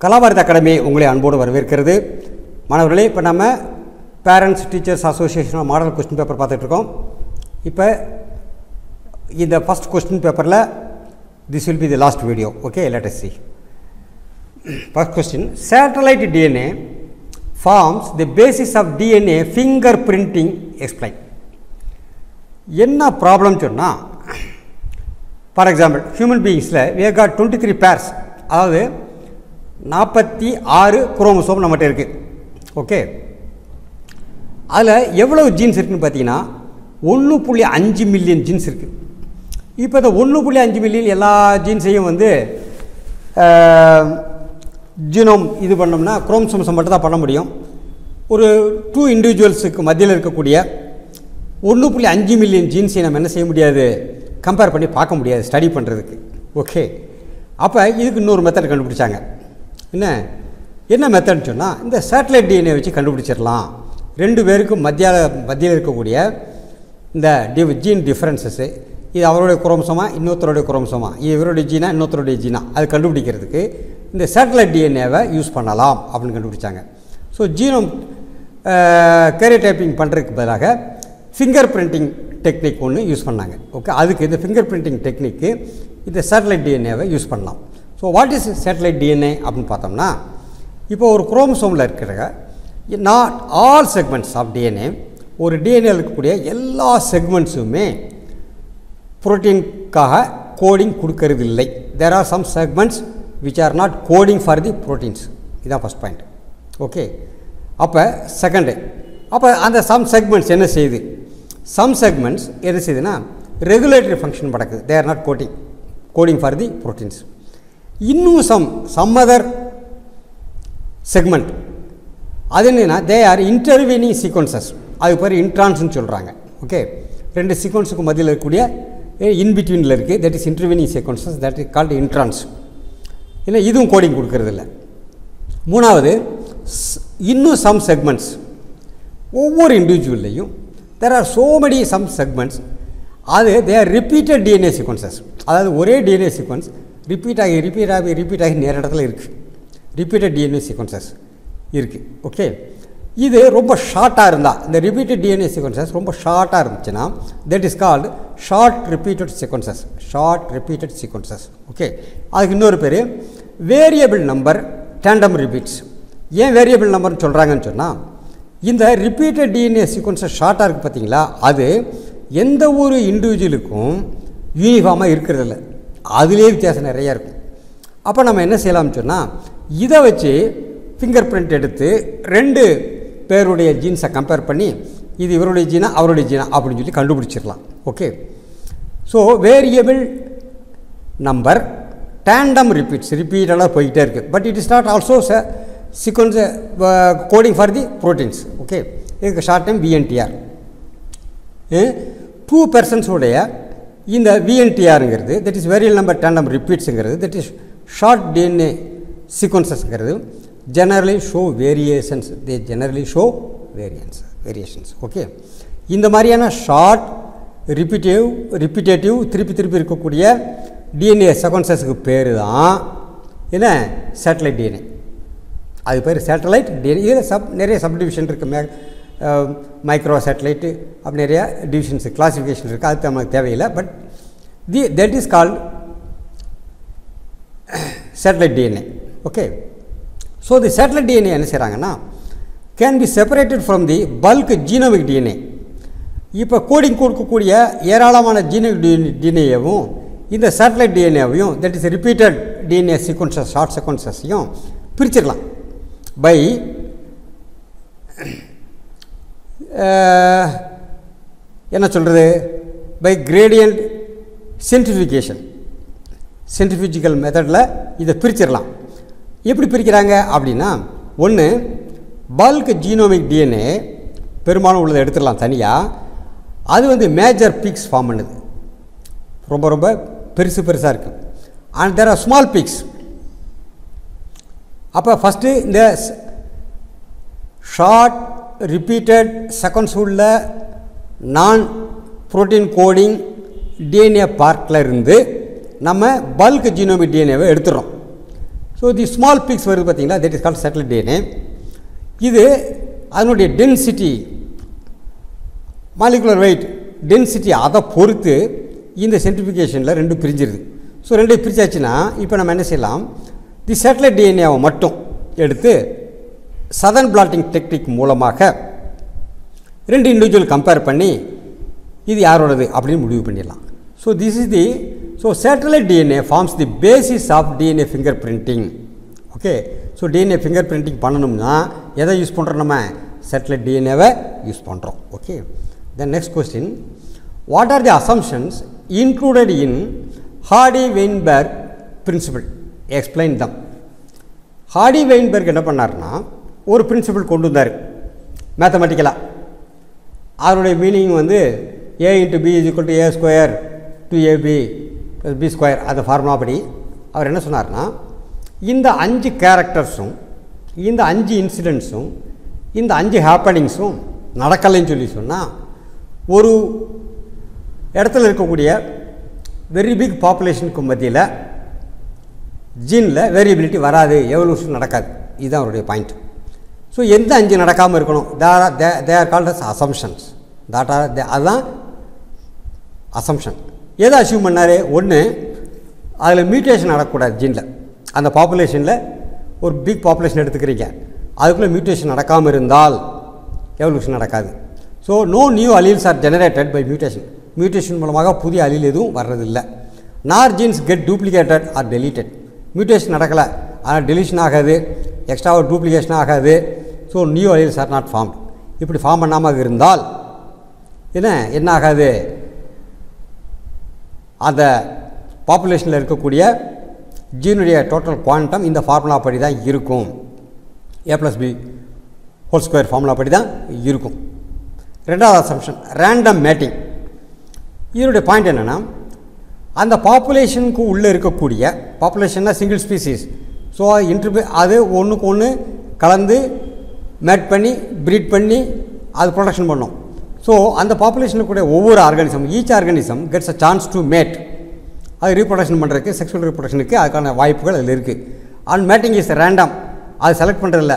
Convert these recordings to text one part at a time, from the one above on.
Kalabharathi academy உங்களை அன்போடு வரவேற்கிறது மாணவர்களே இப்போ நம்ம parents teachers association model question paper பார்த்துட்ருக்கோம் இப்போ இந்த ஃபஸ்ட் கொஸ்டின் பேப்பரில் this will be the last video okay let's see first question satellite DNA forms the basis of DNA fingerprinting explain என்ன ப்ராப்ளம் சொன்னால் ஃபார் எக்ஸாம்பிள் ஹியூமன் பீயிங்ஸில் we have got twenty three pairs அதாவது நாற்பத்தி ஆறு chromosome நம்மகிட்ட இருக்குது okay அதில் எவ்வளவு ஜீன்ஸ் இருக்குன்னு பார்த்தீங்கன்னா ஒன்று புள்ளி அஞ்சு மில்லியன் ஜீன்ஸ் இருக்குது இப்போ இந்த ஒன்று புள்ளி அஞ்சு மில்லியன் எல்லா ஜீன்ஸையும் வந்து ஜீனோம் இது பண்ணோம்னா குரோமோசோம்ஸை மட்டும் தான் பண்ண முடியும் ஒரு டூ இண்டிவிஜுவல்ஸுக்கு மத்தியில் இருக்கக்கூடிய ஒன்று புள்ளி அஞ்சு மில்லியன் ஜீன்ஸை நம்ம என்ன செய்ய முடியாது கம்பேர் பண்ணி பார்க்க முடியாது ஸ்டடி பண்ணுறதுக்கு ஓகே அப்போ இதுக்கு இன்னொரு மெத்தட் கண்டுபிடிச்சாங்க என்ன என்ன மெத்தட்னு சொன்னால் இந்த சேட்டலைட் டிஎன்ஏ வச்சு கண்டுபிடிச்சிடலாம் ரெண்டு பேருக்கும் மத்திய மத்தியில் இருக்கக்கூடிய இந்த டி ஜீன் டிஃப்ரென்சஸ்ஸு இது அவருடைய குரோமசோமா இன்னொருத்தருடைய குரோமசோமா இது இவருடைய ஜீனா இன்னொருத்தருடைய ஜீனா அது கண்டுபிடிக்கிறதுக்கு இந்த சேட்டலைட் டிஎன்ஏவை யூஸ் பண்ணலாம் அப்படின்னு கண்டுபிடிச்சாங்க ஸோ ஜீனோம் கேரியர் டைப்பிங் பண்ணுறதுக்கு பதிலாக ஃபிங்கர் பிரிண்டிங் டெக்னிக் ஒன்று யூஸ் பண்ணாங்க ஓகே அதுக்கு இந்த ஃபிங்கர் பிரிண்டிங் டெக்னிக்கு இந்த சேட்டலைட் டிஎன்ஏவை யூஸ் பண்ணலாம் so what is satellite DNA அப்படின்னு பார்த்தோம்னா இப்போ ஒரு குரோமசோமில் இருக்கிற not all segments of DNA ஒரு டிஎன்ஏ இருக்கக்கூடிய எல்லா செக்மெண்ட்ஸுமே புரோட்டீனுக்காக கோடிங் கொடுக்கறது இல்லை there are some segments which are not coding for the proteins இதான் ஃபஸ்ட் பாயிண்ட் ஓகே அப்போ செகண்டு அப்போ அந்த சம் செக்மெண்ட்ஸ் என்ன செய்யுது சம் செக்மெண்ட்ஸ் என்ன செய்யுதுன்னா ரெகுலேட்டரி ஃபங்க்ஷன் படக்குது they are not coding coding for the proteins இன்னும் சம் சம் அதர் செக்மெண்ட் அது என்னென்னா தே ஆர் இன்டர்வீனிங் சீக்வன்சஸ் அது பேர் இன்ட்ரான்ஸ்னு சொல்கிறாங்க ஓகே ரெண்டு சீக்வன்ஸுக்கு மத்தியில் இருக்கக்கூடிய இன்பிட்வீனில் இருக்குது that is intervening sequences that is called introns ஏன்னா இதுவும் கோடிங் கொடுக்கறதில்ல மூணாவது இன்னும் சம் செக்மெண்ட்ஸ் ஒவ்வொரு இண்டிவிஜுவல்லையும் there are so many some segments அது they are repeated DNA sequences அதாவது ஒரே டிஎன்ஏ சீக்வன்ஸ் ரிப்பீட் ஆகி ரிப்பீட் ஆகி ரிப்பீட் ஆகி நேர இடத்துல இருக்குது ரிப்பீட்டட் டிஎன்ஏ சீக்வன்சஸ் இருக்குது ஓகே இது ரொம்ப ஷார்ட்டாக இருந்தால் இந்த ரிப்பீட்டட் டிஎன்ஏ சீக்வன்சஸ் ரொம்ப ஷார்ட்டாக இருந்துச்சுன்னா that is called short repeated sequences short repeated sequences okay அதுக்கு இன்னொரு பேர் வேரியபிள் நம்பர் டேண்டம் ரிப்பீட்ஸ் ஏன் வேரியபிள் நம்பர்னு சொல்கிறாங்கன்னு சொன்னால் இந்த ரிப்பீட்டட் டிஎன்ஏ சீக்வன்ஸஸ் ஷார்ட்டாக இருக்குது பார்த்தீங்களா அது எந்த ஒரு இண்டிவிஜுவலுக்கும் யூனிஃபார்மாக இருக்கிறதில்ல அதுலேயே வித்தியாசம் நிறையா இருக்கும் அப்போ நம்ம என்ன செய்யலாம்னு சொன்னால் இதை வச்சு ஃபிங்கர் பிரிண்ட் எடுத்து ரெண்டு பேருடைய ஜீன்ஸை கம்பேர் பண்ணி இது இவருடைய ஜீனா அவருடைய ஜீனா அப்படின்னு சொல்லி கண்டுபிடிச்சிடலாம் okay so variable number tandem repeats ரிப்பீட்டடாக போய்கிட்டே இருக்குது but it is not also ச sequence coding for the proteins okay இதுக்கு ஷார்ட் டைம் விஎன்டிஆர் டூ பெர்சன்ஸுடைய இந்த விஎன்டிஆருங்கிறது தட் இஸ் வேரியல் நம்பர் டேண்டம் ரிப்பீட்ஸுங்கிறது தட் இஸ் ஷார்ட் டிஎன்ஏ சீக்வன்சஸ்ங்கிறது generally show variations they generally show variances variations okay இந்த மாதிரியான ஷார்ட் ரிப்பீட்டேவ் ரிப்பீட்டேட்டிவ் திருப்பி திருப்பி இருக்கக்கூடிய டிஎன்ஏ செக்வன்சஸ்க்கு பேர் தான் என்ன சேட்டலைட் டிஎன்ஏ அது பேர் சேட்டலைட் டிஎன்ஏ இதில் சப் நிறைய சப் டிவிஷன் இருக்குது மே மைக்ரோ சேட்டலைட்டு அப்படி நிறையா டிவிஷன்ஸ் கிளாசிஃபிகேஷன் இருக்குது அது நமக்கு தேவையில்லை but the that is called satellite DNA okay so the satellite DNA என்ன செய்கிறாங்கன்னா can be separated from the bulk genomic DNA இப்போ கோடிங் கொடுக்கக்கூடிய ஏராளமான ஜீனோமிக் டிஎன்ஏவும் இந்த சேட்டலைட் டிஎன்ஏவையும் that is repeated DNA sequences short சீக்வன்சஸையும் பிரிச்சிடலாம் பை என்ன சொல்கிறது பை கிரேடியன்ட் சென்ட்ரிஃபிகேஷன் சென்ட்ரிஃபியூஜிக்கல் மெத்தடில் இதை பிரிச்சிடலாம் எப்படி பிரிக்கிறாங்க அப்படின்னா ஒன்று பல்க் ஜீனோமிக் டிஎன்ஏ பெரும்பாலும் உள்ளதை எடுத்துடலாம் தனியாக அது வந்து மேஜர் பீக்ஸ் ஃபார்ம் பண்ணுது ரொம்ப ரொம்ப பெருசு பெருசாக இருக்குது and there are small peaks அப்போ ஃபஸ்ட்டு இந்த ஷார்ட் ரிப்பீட்டட் செகண்ட்ஸ் உள்ள நான் ப்ரோட்டீன் கோடிங் டிஎன்ஏ பார்ட்டில் இருந்து நம்ம பல்க் ஜீனோமிக் டிஎன்ஏவை எடுத்துடுறோம் ஸோ தி ஸ்மால் பீக்ஸ் வருது பார்த்தீங்களா that is called satellite DNA இது அதனுடைய டென்சிட்டி மாலிகுலர் வெயிட் டென்சிட்டி அதை பொறுத்து இந்த சென்ட்ரிஃபிகேஷனில் ரெண்டு பிரிஞ்சிருது ஸோ ரெண்டு பிரிச்சாச்சுன்னா இப்போ நம்ம என்ன செய்யலாம் தி சேட்டலைட் டிஎன்ஏவை மட்டும் எடுத்து சதன் பிளாட்டிங் டெக்னிக் மூலமாக ரெண்டு இண்டிவிஜுவல் கம்பேர் பண்ணி இது யாரோடது அப்படின்னு முடிவு பண்ணிடலாம் so this is the so satellite DNA forms the basis of DNA fingerprinting okay so DNA fingerprinting பண்ணணும்னா எதை யூஸ் பண்ணுறோம் நம்ம சேட்டலைட் டிஎன்ஏவை யூஸ் பண்ணுறோம் okay then next question what are the assumptions included in Hardy Weinberg principle explain them Hardy Weinberg என்ன பண்ணார்னா ஒரு principal கொண்டு வந்தார் மேத்தமெட்டிக்கலாக அதனுடைய மீனிங் வந்து A into B is equal to A square two AB plus B square அந்த formula படி அவர் என்ன சொன்னார்னா இந்த அஞ்சு கேரக்டர்ஸும் இந்த அஞ்சு இன்சிடென்ட்ஸும் இந்த அஞ்சு ஹேப்பனிங்ஸும் நடக்கலைன்னு சொல்லி சொன்னால் ஒரு இடத்துல இருக்கக்கூடிய வெரி பிக் பாப்புலேஷனுக்கு மத்தியில் ஜீனில் வேரியபிலிட்டி வராது எவல்யூஷன் நடக்காது இதுதான் அவருடைய பாயிண்ட் ஸோ எந்த அஞ்சு நடக்காமல் இருக்கணும் there they are called as assumptions that are அதுதான் அசம்ஷன் எதை அச்சீவ் பண்ணார் ஒன்று அதில் மியூட்டேஷன் நடக்கக்கூடாது ஜீனில் அந்த பாப்புலேஷனில் ஒரு பிக் பாப்புலேஷன் எடுத்துக்கிறீங்க அதுக்குள்ளே மியூட்டேஷன் நடக்காமல் இருந்தால் எவல்யூஷன் நடக்காது so no new alleles are generated by mutation mutation மூலமாக புதிய அலீல் எதுவும் வர்றதில்லை nor genes get duplicated or deleted mutation நடக்கலை ஆனால் டெலிஷன் ஆகாது எக்ஸ்ட்ராவாக டூப்ளிகேஷன் ஆகாது so new alleles are not form இப்படி ஃபார்ம் பண்ணாமல் இருந்தால் என்ன என்ன ஆகாது அந்த பாப்புலேஷனில் இருக்கக்கூடிய ஜீனுடைய டோட்டல் குவாண்டம் இந்த ஃபார்முலா படி தான் இருக்கும் A plus B whole square formula படி தான் இருக்கும் ரெண்டாவது அசம்ஷன் ரேண்டம் மேட்டிங் இதனுடைய பாயிண்ட் என்னென்னா அந்த பாப்புலேஷனுக்கு உள்ளே இருக்கக்கூடிய பாப்புலேஷன்னா சிங்கிள் ஸ்பீசிஸ் ஸோ இன்ட்ரு அது ஒன்றுக்கு ஒன்று கலந்து மேட் பண்ணி ப்ரீட் பண்ணி அது ப்ரொடக்ஷன் பண்ணும் ஸோ அந்த பாப்புலேஷனுக்குடைய ஒவ்வொரு organism each organism gets a chance to mate அது ரீப்ரொடக்ஷன் பண்ணுறதுக்கு செக்ஷுவல் ரீப்ரொடக்ஷனுக்கு அதுக்கான வாய்ப்புகள் அதில் இருக்குது அண்ட் மேட்டிங் இஸ் ரேண்டம் அது செலக்ட் பண்ணுறதில்ல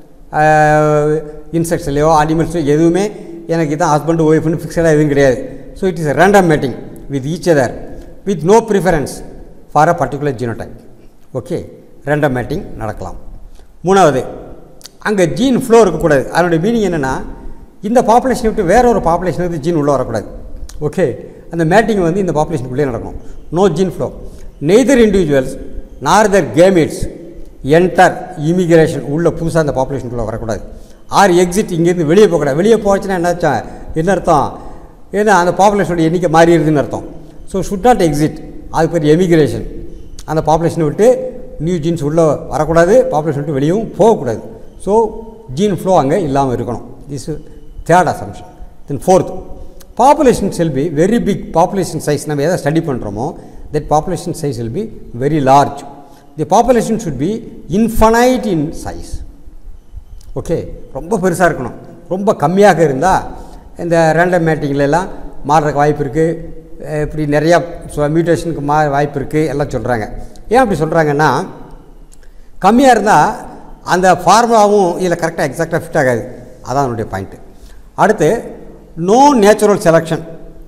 இன்செக்ட்ஸ்லையோ அனிமல்ஸோ எதுவுமே எனக்கு இதான் ஹஸ்பண்ட் ஒய்ஃப்னு ஃபிக்ஸடாக எதுவும் கிடையாது so it is random mating with each other with no preference for a particular genotype okay random mating நடக்கலாம் மூணாவது அங்கே ஜீன் ஃப்ளோ இருக்கக்கூடாது அதனுடைய மீனிங் என்னென்னா இந்த பாப்புலேஷனை விட்டு வேற ஒரு பாப்புலேஷனுக்கு ஜீன் உள்ளே வரக்கூடாது ஓகே அந்த மேட்டிங் வந்து இந்த பாப்புலேஷனுக்குள்ளே நடக்கணும் no gene flow neither individuals nor their gametes enter immigration உள்ள புதுசாக அந்த பாப்புலேஷனுக்குள்ளே வரக்கூடாது ஆர் எக்ஸிட் இங்கேருந்து வெளியே போகக்கூடாது வெளியே போச்சுன்னா என்னாச்சா என்ன அர்த்தம் ஏன்னா அந்த பாப்புலேஷனோட எண்ணிக்கை மாறிடுதுன்னு அர்த்தம் ஸோ ஷுட் நாட் எக்ஸிட் அது பேர் எமிகிரேஷன் அந்த பாப்புலேஷனை விட்டு நியூ ஜீன்ஸ் உள்ளே வரக்கூடாது பாப்புலேஷன் விட்டு வெளியும் போகக்கூடாது ஸோ ஜீன் ஃப்ளோ அங்கே இல்லாமல் இருக்கணும் this third assumption then fourth population shall be very big population size நம்ம எதை ஸ்டடி பண்ணுறோமோ that population size will be very large the population should be infinite in size okay ரொம்ப பெருசாக இருக்கணும் ரொம்ப கம்மியாக இருந்தால் இந்த ரேண்டம் மேட்டிங்லலாம் மாறுறதுக்கு வாய்ப்பு இருக்குது இப்படி நிறையா மியூட்டேஷனுக்கு மா வாய்ப்பு இருக்குது எல்லாம் சொல்கிறாங்க ஏன் அப்படி சொல்கிறாங்கன்னா கம்மியாக இருந்தால் அந்த ஃபார்முலாவும் இதில் கரெக்டாக எக்ஸாக்டாக ஃபிட் ஆகாது அதான் அதனுடைய பாயிண்ட்டு அடுத்து நோ நேச்சுரல் செலெக்ஷன்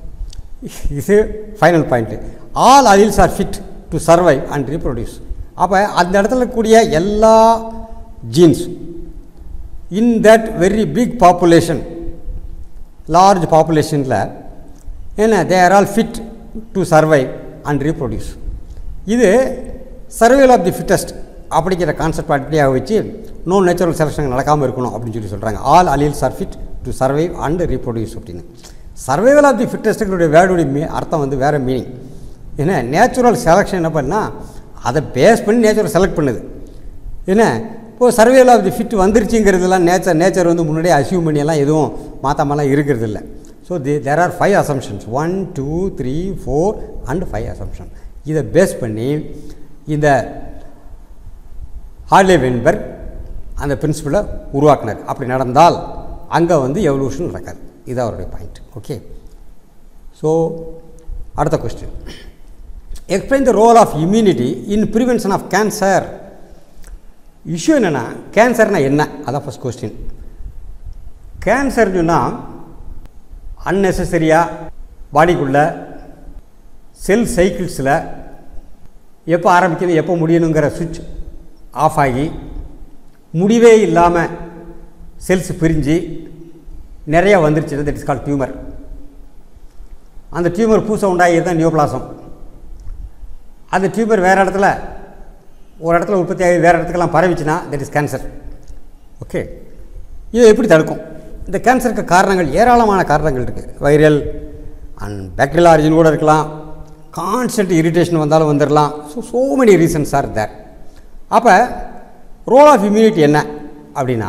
இது final point all alleles are fit to survive and reproduce அப்போ அந்த இடத்துல இருக்கக்கூடிய எல்லா genes in that very big population large பாப்புலேஷனில் என்ன they are all fit to survive and reproduce இது சர்வைவல் ஆஃப் தி ஃபிட்டஸ்ட் அப்படிங்கிற கான்செப்ட் அடிப்படையாக வச்சு நோ நேச்சுரல் செலெக்ஷன் நடக்காமல் இருக்கணும் அப்படின்னு சொல்லி சொல்கிறாங்க all alleles are fit to survive and reproduce அப்படின்னு சர்வைவல் ஆஃப் தி ஃபிட்டஸ்ட்டுடைய வேர்டுடைய மீ அர்த்தம் வந்து வேறு மீனிங் ஏன்னா நேச்சுரல் செலெக்ஷன் என்ன பண்ணால் அதை பேஸ் பண்ணி நேச்சுரல் செலக்ட் பண்ணுது என்ன இப்போது சர்வேல் ஆஃப் தி ஃபிட் வந்துருச்சுங்கிறதுலாம் நேச்சர் நேச்சர் வந்து முன்னாடியே அசியூம் பண்ணியெல்லாம் எதுவும் மாற்றாமலாம் இருக்கிறது இல்லை so the there are five assumptions one two three four and five assumption இதை பேஸ் பண்ணி இந்த ஹார்லே வென்பர்க் அந்த பிரின்சிபலை உருவாக்கினார் அப்படி நடந்தால் அங்கே வந்து எவல்யூஷன் நடக்காது இது அவருடைய பாயிண்ட் ஓகே ஸோ அடுத்த question explain the role of immunity in prevention of cancer issue என்னென்னா கேன்சர்னா என்ன அதான் ஃபஸ்ட் கொஸ்டின் கேன்சர்னு சொன்னால் அன்னெசரியாக பாடிக்குள்ளே செல் சைக்கிள்ஸில் எப்போ ஆரம்பிக்கணும் எப்போ முடியணுங்கிற சுவிட்ச் ஆஃப் ஆகி முடிவே இல்லாமல் செல்ஸ் பிரிஞ்சு நிறையா வந்துருச்சு தட் இஸ் கால் டியூமர் அந்த டியூமர் பூசை உண்டாகி தான் நியோபிளாசம் அந்த டியூமர் வேறு இடத்துல ஒரு இடத்துல உற்பத்தி ஆகி வேறு இடத்துக்கெல்லாம் பரவிச்சுன்னா தட் இஸ் கேன்சர் ஓகே இதை எப்படி தடுக்கும் இந்த கேன்சருக்கு காரணங்கள் ஏராளமான காரணங்கள் இருக்குது வைரல் அண்ட் பேக்டீரியல் ஆரிஜின் கூட இருக்கலாம் கான்ஸ்டன்ட் இரிட்டேஷன் வந்தாலும் வந்துடலாம் so so many reasons are there அப்போ ரோல் ஆஃப் இம்யூனிட்டி என்ன அப்படின்னா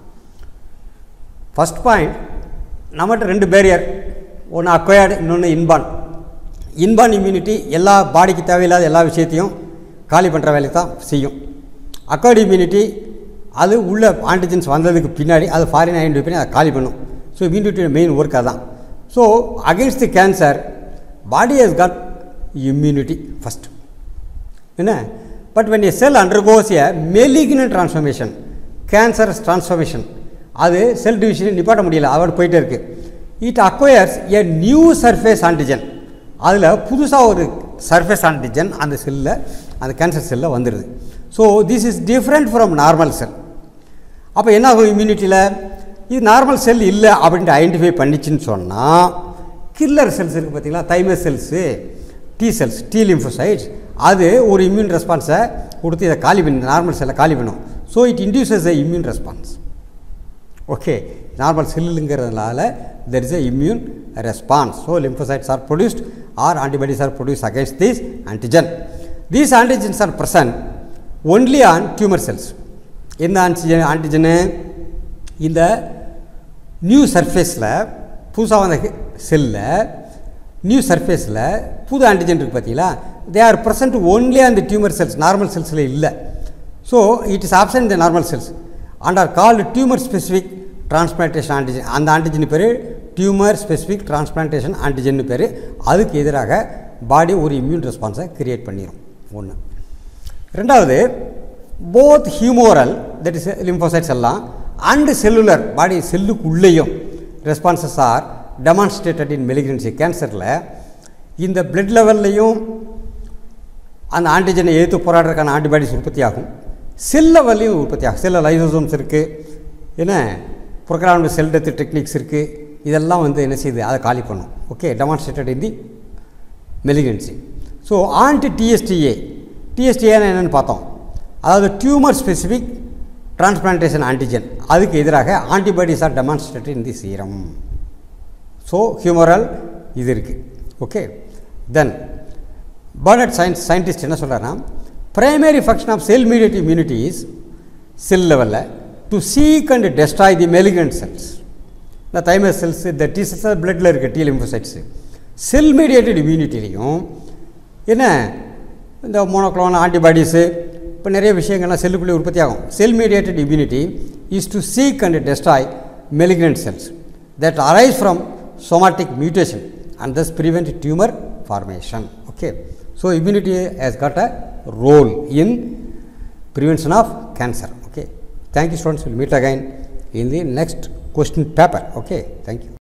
ஃபஸ்ட் பாயிண்ட் நம்மகிட்ட ரெண்டு பேரியர் ஒன்று அக்வயர்டு இன்னொன்று இன்பான் இன்பான் இம்யூனிட்டி எல்லா பாடிக்கு தேவையில்லாத எல்லா விஷயத்தையும் காலி பண்ணுற வேலையை தான் செய்யும் அக்வயர்டு இம்யூனிட்டி அது உள்ள ஆன்டிஜென்ஸ் வந்ததுக்கு பின்னாடி அது ஃபாரின் ஐடென்டி பண்ணி அதை காலி பண்ணும் ஸோ இம்யூனிட்டி மெயின் ஒர்க் அதான் so against the cancer body has got immunity first என்ன but when a cell undergoes a malignant transformation cancerous transformation அது செல் டிவிஷன் நிப்பாட்ட முடியல அதோட போயிட்டே இருக்குது it acquires a new surface antigen அதில் புதுசாக ஒரு சர்ஃபேஸ் ஆன்டிஜன் அந்த செல்லில் அந்த கேன்சர் செல்லில் வந்துடுது so this is different from normal cell அப்போ என்ன ஆகும் இம்யூனிட்டியில் இது நார்மல் செல் இல்லை அப்படின்ட்டு ஐடென்டிஃபை பண்ணிச்சுன்னு சொன்னால் கில்லர் செல்ஸ் இருக்குது பார்த்தீங்களா thymus cells T cells T lymphocytes அது ஒரு இம்யூன் ரெஸ்பான்ஸை கொடுத்து இதை காலி பண்ணி நார்மல் செல்லை காலி பண்ணும் so it induces a immune response okay normal செல்லுங்கிறதுனால there is a immune response so lymphocytes are produced are antibodies are produce against these antigen these antigens are present only on tumour cells எந்த antigen antigen இந்த new சர்ஃபேஸில் புதுசாக வந்த செல்லில் new சர்ஃபேஸில் புது antigen இருக்குது பார்த்தீங்களா they are present only on the tumour cells normal செல்ஸில் இல்லை so it is absent the normal cells and are called tumour specific transplantation antigen அந்த ஆன்டிஜன் பேர் டியூமர் ஸ்பெசிஃபிக் டிரான்ஸ்பிளான்டேஷன் ஆன்டிஜன் பேர் அதுக்கு எதிராக பாடி ஒரு இம்யூன் ரெஸ்பான்ஸை கிரியேட் பண்ணிடும் ஒன்று ரெண்டாவது both humoral that is lymphocytes எல்லாம் அண்டு செல்லுலர் பாடி செல்லுக்குள்ளேயும் responses are demonstrated in malignancy கேன்சரில் இந்த பிளட் லெவல்லையும் அந்த ஆன்டிஜனை எதிர்த்து போராடுறதுக்கான ஆன்டிபாடிஸ் உற்பத்தி ஆகும் செல் லெவல்லையும் உற்பத்தி ஆகும் செல்லில் லைசோசோம்ஸ் இருக்குது என்ன ப்ரோக்ராம் செல் டெத் டெக்னிக்ஸ் இருக்குது இதெல்லாம் வந்து என்ன செய்யுது அதை காலி பண்ணும் okay demonstrated in the malignancy so anti TSTA டிஎஸ்டிஏன்னு என்னென்னு பார்த்தோம் அதாவது டியூமர் ஸ்பெசிஃபிக் டிரான்ஸ்பிளான்டேஷன் ஆன்டிஜன் அதுக்கு எதிராக antibodies are demonstrated in the serum so humoral இது இருக்குது okay then Burnet science scientist என்ன சொல்கிறாருன்னா primary function of cell mediate immunity is cell லெவலில் to seek and destroy the malignant cells இந்த thymus cells இந்த T cells பிளட்டில் இருக்க D லிம்போசைட்ஸு செல் mediated இம்யூனிட்டிலையும் என்ன இந்த மோனோக்ளோன் ஆன்டிபாடிஸு இப்போ நிறைய விஷயங்கள்லாம் செல்லுக்குள்ளே உற்பத்தி ஆகும் cell mediated immunity is to seek and destroy malignant cells that arise from somatic mutation and thus prevent tumor formation. Okay. So, immunity has got a role in prevention of cancer. Okay. Thank you students. We will meet again in the next question paper. Okay. Thank you.